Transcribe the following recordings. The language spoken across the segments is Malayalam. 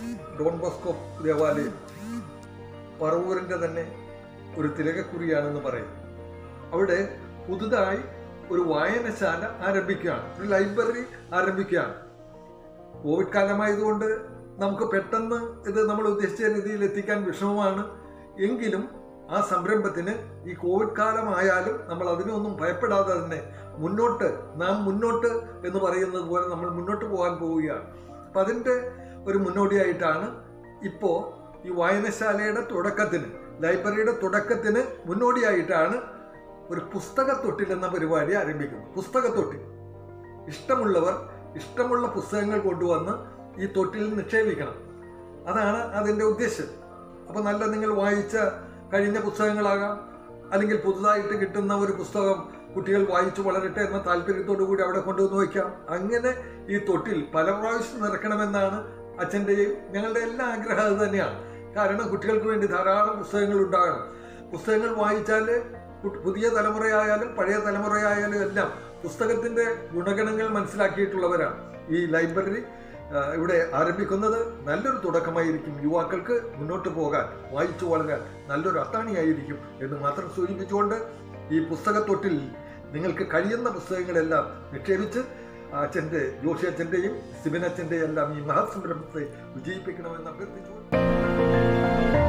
ഡോൺ ബോസ്കോ ദേവാലയം പറവൂരിൻ്റെ തന്നെ ഒരു തിലകക്കുറിയാണെന്ന് പറയും അവിടെ പുതുതായി ഒരു വായനശാല ആരംഭിക്കുകയാണ് ഒരു ലൈബ്രറി ആരംഭിക്കുകയാണ് കോവിഡ് കാലമായതുകൊണ്ട് നമുക്ക് പെട്ടെന്ന് ഇത് നമ്മൾ ഉദ്ദേശിച്ച രീതിയിൽ എത്തിക്കാൻ വിഷമമാണ് എങ്കിലും ആ സംരംഭത്തിന് ഈ കോവിഡ് കാലമായാലും നമ്മൾ അതിനൊന്നും ഭയപ്പെടാതെ തന്നെ മുന്നോട്ട് നാം മുന്നോട്ട് എന്ന് പറയുന്നത് പോലെ നമ്മൾ മുന്നോട്ട് പോകാൻ പോവുകയാണ് അപ്പം അതിൻ്റെ ഒരു മുന്നോടിയായിട്ടാണ് ഇപ്പോൾ ഈ വായനശാലയുടെ തുടക്കത്തിന് ലൈബ്രറിയുടെ തുടക്കത്തിന് മുന്നോടിയായിട്ടാണ് ഒരു പുസ്തകത്തൊട്ടിൽ എന്ന പരിപാടി ആരംഭിക്കുന്നത് പുസ്തകത്തൊട്ടിൽ ഇഷ്ടമുള്ളവർ ഇഷ്ടമുള്ള പുസ്തകങ്ങൾ കൊണ്ടുവന്ന് ഈ തൊട്ടിൽ നിക്ഷേപിക്കണം അതാണ് അതിൻ്റെ ഉദ്ദേശം അപ്പോൾ നല്ല നിങ്ങൾ വായിച്ച കഴിഞ്ഞ പുസ്തകങ്ങളാകാം അല്ലെങ്കിൽ പുതുതായിട്ട് കിട്ടുന്ന ഒരു പുസ്തകം കുട്ടികൾ വായിച്ചു വളരട്ടെ എന്ന താല്പര്യത്തോടു കൂടി അവിടെ കൊണ്ടുവന്ന് വയ്ക്കാം അങ്ങനെ ഈ തൊട്ടിൽ പല പ്രാവശ്യം നിറക്കണമെന്നാണ് അച്ഛൻ്റെയും ഞങ്ങളുടെ എല്ലാ ആഗ്രഹം അത് തന്നെയാണ് കാരണം കുട്ടികൾക്ക് വേണ്ടി ധാരാളം പുസ്തകങ്ങൾ ഉണ്ടാകണം പുസ്തകങ്ങൾ വായിച്ചാൽ കു- പുതിയ തലമുറയായാലും പഴയ തലമുറയായാലും എല്ലാം പുസ്തകത്തിൻ്റെ ഗുണഗണങ്ങൾ മനസ്സിലാക്കിയിട്ടുള്ളവരാണ് ഈ ലൈബ്രറി ആ, ഇവിടെ ആരംഭിക്കുന്നത് നല്ലൊരു തുടക്കമായിരിക്കും യുവാക്കൾക്ക് മുന്നോട്ട് പോകാൻ വായിച്ചു വളരാൻ നല്ലൊരു അത്താണിയായിരിക്കും എന്ന് മാത്രം സൂചിപ്പിച്ചുകൊണ്ട് ഈ പുസ്തകത്തൊട്ടിൽ നിങ്ങൾക്ക് കഴിയുന്ന പുസ്തകങ്ങളെല്ലാം നിക്ഷേപിച്ച് അച്ഛൻ്റെ ജോഷി അച്ഛൻ്റെയും സിബിൻ അച്ഛൻ്റെയും എല്ലാം ഈ മഹാസംരംഭത്തെ വിജയിപ്പിക്കണമെന്ന് അഭ്യർത്ഥിച്ചുകൊണ്ട്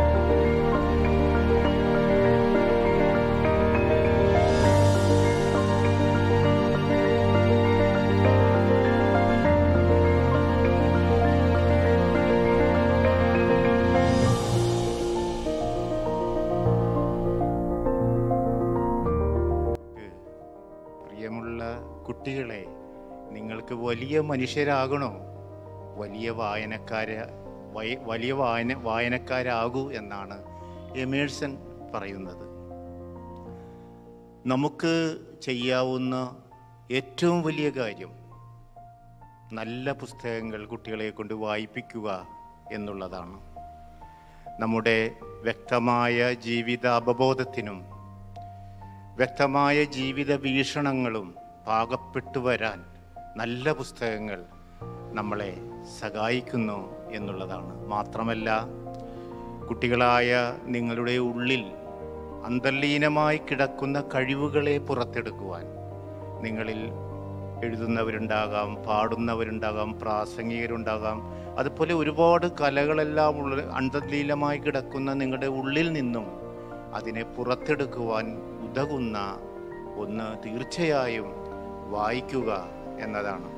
പ്രിയമുള്ള കുട്ടികളെ നിങ്ങൾക്ക് വലിയ മനുഷ്യരാകണോ വലിയ വായനക്കാര വയ- വലിയ വായന വായനക്കാരാകൂ എന്നാണ് എമേഴ്സൺ പറയുന്നത് നമുക്ക് ചെയ്യാവുന്ന ഏറ്റവും വലിയ കാര്യം നല്ല പുസ്തകങ്ങൾ കുട്ടികളെ കൊണ്ട് വായിപ്പിക്കുക എന്നുള്ളതാണ് നമ്മുടെ വ്യക്തമായ ജീവിത അവബോധത്തിനും വ്യക്തമായ ജീവിത വീക്ഷണങ്ങളും പാകപ്പെട്ടു വരാൻ നല്ല പുസ്തകങ്ങൾ നമ്മളെ സഹായിക്കുന്നു എന്നുള്ളതാണ് മാത്രമല്ല കുട്ടികളായ നിങ്ങളുടെ ഉള്ളിൽ അന്തർലീനമായി കിടക്കുന്ന കഴിവുകളെ പുറത്തെടുക്കുവാൻ നിങ്ങളിൽ എഴുതുന്നവരുണ്ടാകാം പാടുന്നവരുണ്ടാകാം പ്രാസംഗികരുണ്ടാകാം അതുപോലെ ഒരുപാട് കലകളെല്ലാം ഉള്ള അന്തർലീനമായി കിടക്കുന്ന നിങ്ങളുടെ ഉള്ളിൽ നിന്നും അതിനെ പുറത്തെടുക്കുവാൻ ഉതകുന്ന ഒന്ന് തീർച്ചയായും വായിക്കുക എന്നതാണ്